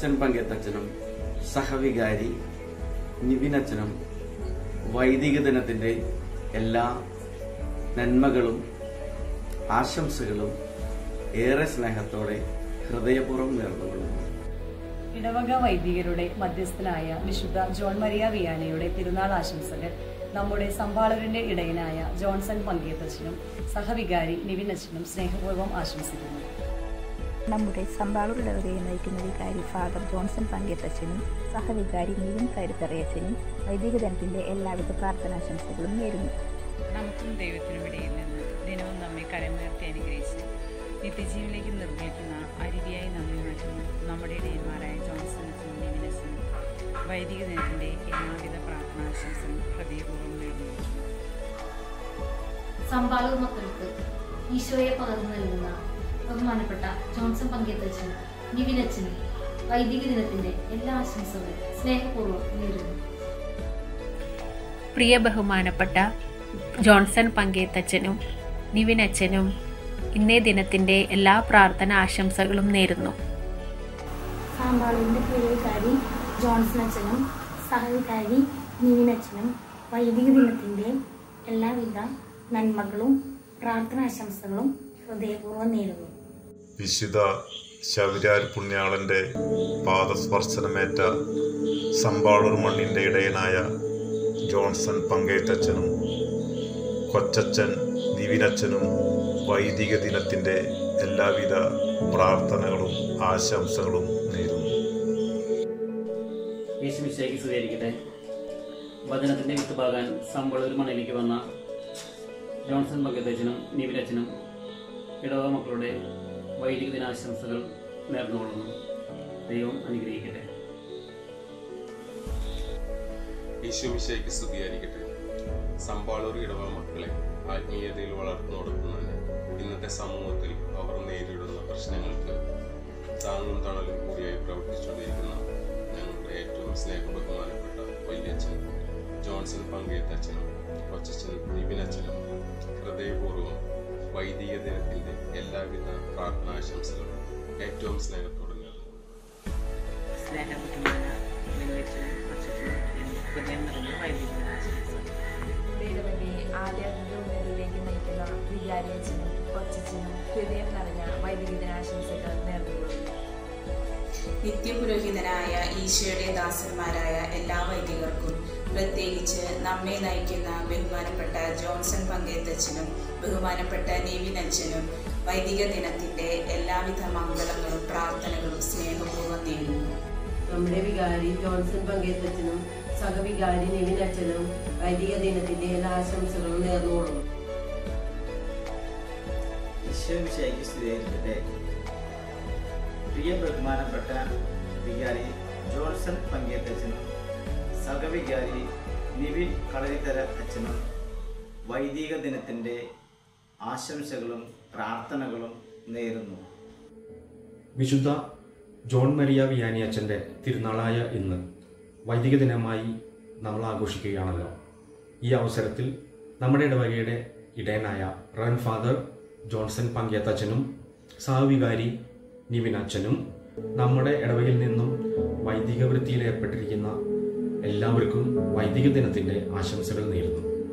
Johnson പങ്കേത്തച്ഛനും സഹവികാരി നിവിനച്ഛനും വൈദിക ദിനത്തിന്റെ എല്ലാ നന്മകളും ആശംസകളും ഏറെ സ്നേഹത്തോടെ ഹൃദയപൂർവ്വം നേർന്നുകൊള്ളുന്നു ഇടവക വൈദികരുടെ മധ്യസ്ഥനായ വിശുദ്ധ ജോൺ മരിയ വിയാനയുടെ തിരുനാൾ ആശംസകൾ നമ്മുടെ സംഭാളകരുടെ ഇടയനായ ജോൺസൺ പങ്കേത്തച്ഛനും സഹവികാരി നിവിനച്ഛനും സ്നേഹപൂർവ്വം ആശംസിക്കുന്നു നമ്മുടെ സമ്പാളൂർ ഇടവകയെ നയിക്കുന്ന വികാരി ഫാദർ ജോൺസൺ പങ്കേത്തച്ഛനും സഹവികാരി നിവിൻ കരുത്തറയച്ചനും വൈദിക ദിനത്തിന്റെ എല്ലാവിധ പ്രാർത്ഥനാശംസകളും നേരുന്നു നമുക്കും ദൈവത്തിനും ഇടയിൽ നിന്ന് ദിനവും നമ്മെ കരമുയർത്തി അനുഗ്രഹിച്ച് നിത്യജീവനിലേക്ക് നിർമ്മിക്കുന്ന അരുവിയായി നമ്മെ മാറ്റുന്നു നമ്മുടെ ഇടയന്മാരായ ജോൺസണത്തിനും നിവിനസിനും വൈദിക ദിനത്തിൻ്റെ എല്ലാവിധ പ്രാർത്ഥനാശംസകളും ഹൃദയപൂർവ്വം നേടുന്നു സമ്പാളൂർ മക്കൾക്ക് ഈശോയെ പകർന്നു നൽകുന്ന ബഹുമാനപ്പെട്ട ജോൺസൺ പങ്കേത്തച്ഛനും നിവിനച്ഛനും വൈദിക ദിനത്തിന്റെ എല്ലാ ആശംസകളും സ്നേഹപൂർവ്വം നേരുന്നു പ്രിയ ബഹുമാനപ്പെട്ട ജോൺസൺ പങ്കേത്തച്ഛനും നിവിനച്ഛനും ഇന്നേ ദിനത്തിൻ്റെ എല്ലാ പ്രാർത്ഥന ആശംസകളും നേരുന്നു സാമ്പാളിൻ്റെ പ്രിയവികാരി ജോൺസൺ അച്ഛനും സഹവികാരി നിവിനച്ഛനും വൈദിക ദിനത്തിൻ്റെ എല്ലാവിധ നന്മകളും പ്രാർത്ഥനാശംസകളും ഹൃദയപൂർവ്വം നേരുന്നു വിശുദ്ധ ശബരിയാർ പുണ്യാളന്റെ പാദസ്പർശനമേറ്റ സമ്പാളൂർ മണ്ണിന്റെ ഇടയനായ ജോൺസൺ പങ്കേത്തച്ഛനും കൊച്ചച്ഛൻ നിവിനച്ഛനും വൈദിക ദിനത്തിന്റെ എല്ലാവിധ പ്രാർത്ഥനകളും ആശംസകളും നേരുന്നു യേശുമിശേക്ക് സ്വീകരിക്കട്ടെ വചനത്തിന്റെ വിത്തുപാകാൻ സമ്പളൂർ മണ്ണിലേക്ക് വന്ന ജോൺസൺ പങ്കത്തച്ഛനും നിവിനച്ഛനും ഇടവ മക്കളുടെ വൈദിക ദിനാശംസകൾ നേർന്നുകൊള്ളുന്നു ദൈവം അനുഗ്രഹിക്കട്ടെ ഈശോമിശയ്ക്ക് സ്തുതിയായിരിക്കട്ടെ സമ്പാളൂർ ഇടവ മക്കളെ ആത്മീയതയിൽ വളർന്നു കൊടുക്കുന്നതിന് ഇന്നത്തെ സമൂഹത്തിൽ അവർ നേരിടുന്ന പ്രശ്നങ്ങൾക്ക് താങ്ങും തണലും കൂടിയായി പ്രവർത്തിച്ചുകൊണ്ടിരിക്കുന്ന ഞങ്ങളുടെ ഏറ്റവും സ്നേഹ ബഹുമാനപ്പെട്ട വല്യച്ഛൻ ജോൺസൺ പങ്കേത്തച്ഛനും കൊച്ചച്ഛൻ നിബിനച്ഛനും ഹൃദയപൂർവ്വം വൈദിക ദിനത്തിന്റെ എല്ലാവിധ പ്രാർത്ഥനാശംസകളും ഏറ്റവും സ്നേഹത്തോടെ നേർന്നു സ്നേഹപുത്രമായ നിവിനച്ഛനും കൊച്ചച്ഛനും ഹൃദയം നിറഞ്ഞ വൈദിക ദിനാശംസകൾ ഇടവകയെ ആദ്യ ഉന്നതിയിലേക്ക് നയിക്കുന്ന വികാരിയച്ഛനും കൊച്ചച്ഛനും ഹൃദയം നിറഞ്ഞ വൈദിക ദിനാശംസകൾ നേർന്നുകൊള്ളുന്നു നിത്യപുരോഹിതനായ ഈശോയുടെ ദാസന്മാരായ എല്ലാ വൈദികർക്കും പ്രത്യേകിച്ച് നമ്മെ നയിക്കുന്ന ബഹുമാനപ്പെട്ട ജോൺസൺ പങ്കേത്തച്ഛനും ബഹുമാനപ്പെട്ട നേവിനച്ഛനും വൈദിക ദിനത്തിന്റെ എല്ലാവിധ മംഗളങ്ങളും പ്രാർത്ഥനകളും സ്നേഹപൂർവ്വം നേരുന്നു നമ്മുടെ വികാരി ജോൺസൺ പങ്കേത്തച്ഛനും സഹവികാരി നിവിനച്ഛനും വൈദിക ദിനത്തിന്റെ എല്ലാ ആശംസകളും നേർന്നുകൊള്ളുന്നു ഈശോമിശയ്ക്ക് സ്തുതിയായിരിക്കട്ടെ പ്രിയ ബഹുമാനപ്പെട്ട വികാരി ജോൺസൺ പങ്കേത്തച്ഛനും സഹവികാരി നിവിൻ കളരിത്തര അച്ഛനും വൈദിക ദിനത്തിൻ്റെ ആശംസകളും പ്രാർത്ഥനകളും നേരുന്നു വിശുദ്ധ ജോൺ മരിയ വിയാനി അച്ഛൻ്റെ തിരുനാളായ ഇന്ന് വൈദിക ദിനമായി നമ്മൾ ആഘോഷിക്കുകയാണല്ലോ ഈ അവസരത്തിൽ നമ്മുടെ ഇടവകയുടെ ഇടയനായ റൺ ഫാദർ ജോൺസൺ പങ്കേത്തച്ഛനും സഹവികാരി നിവിൻ അച്ഛനും നമ്മുടെ ഇടവകയിൽ നിന്നും വൈദിക വൃത്തിയിൽ ഏർപ്പെട്ടിരിക്കുന്ന എല്ലാവർക്കും വൈദിക ദിനത്തിൻ്റെ ആശംസകൾ നേരുന്നു